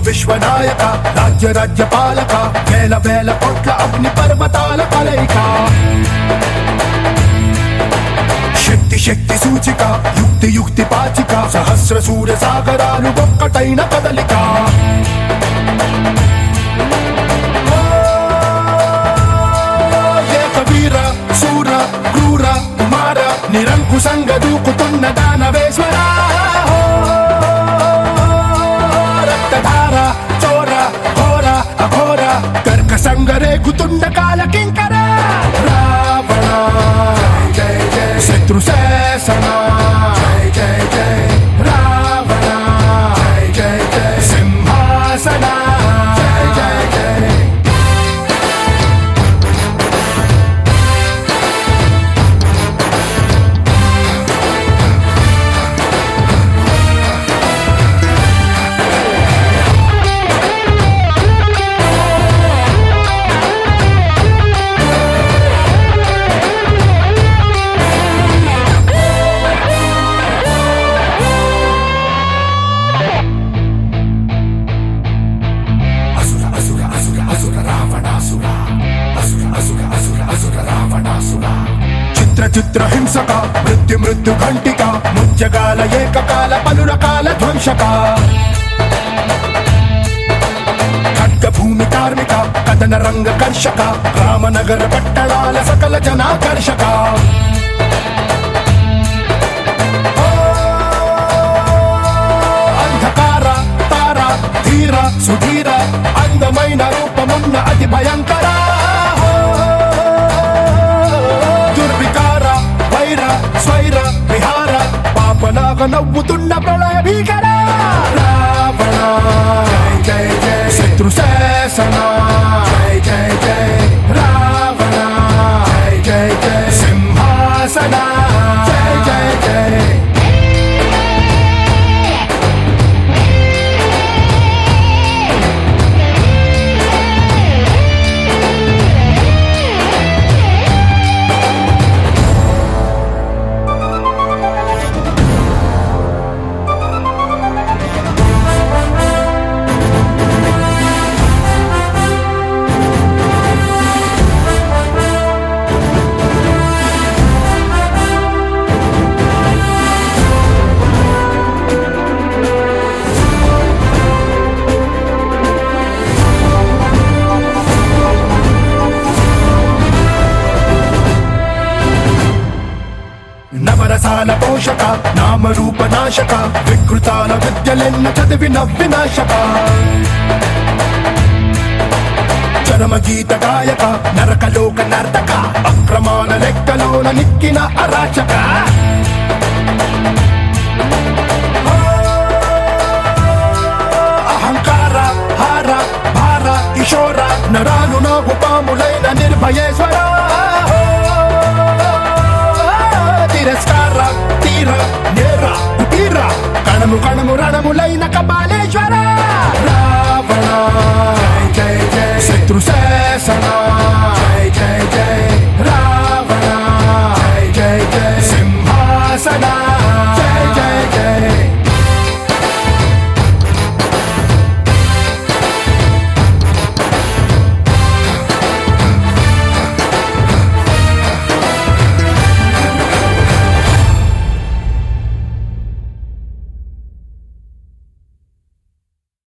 విశ్వనాయక రాజ్య రాజ్య పాలక వేల వేల కోట్ల అగ్ని పర్వతాల కలయిక శక్తి శక్తి సూచిక యుక్తి యుక్తి పాచిక సహస్ర సూర్య సాగరాలు ఒక్కటైన కదలిక ఏక వీర శూర క్రూర కుమార నిరంకుశంగా దూకుతున్న దానవేశ్వర రక్తధార చోర ఘోర అఘోర కర్కసంగ రేగుతుండ కాల కింకర రావణ జయ జయ శత్రు శాసన జయ జయ జయ రావణ జయ జయ జయ సింహాసన జయ జయ జయ అసుర అసుర అసుర అసుర రావణాసుర అసుర అసుర అసుర అసుర రావణాసుర చిత్ర చిత్ర హింసక మృత్యు మృత్యు ఘంటిక ముత్యకాల ఏకకాల పలు రకాల ధ్వంసక ఖడ్గ భూమి కార్మిక కథన రంగ కర్షక రామనగర పట్టణాల సకల జనాకర్షక అంధకార తార ధీర సుధీర అందమైన రూపమున్న అతి భయంకర దుర్వికార వైర స్వైర విహార పాపలాగ నవ్వుతున్న ప్రళయ భీకర రావణ జయ జయ జయ శత్రు శాసన జయ జయ జయ రావణ జయ జయ జయ సింహాసన జయ జయ జయ నవరసాల పోషక నామరూప నాశక వికృతాల విద్యలెన్న చదివిన వినాశక చరమ గీత గాయక నరకలోక నర్తక అక్రమాల లెక్కలోన నిక్కిన అరాచక అహంకార హార భార కిషోర నరాలు నాకు పాములైన నిర్భయేశ్వర తిరస్కార తీర నేర తీర కణము కణము రణములైన కపాలి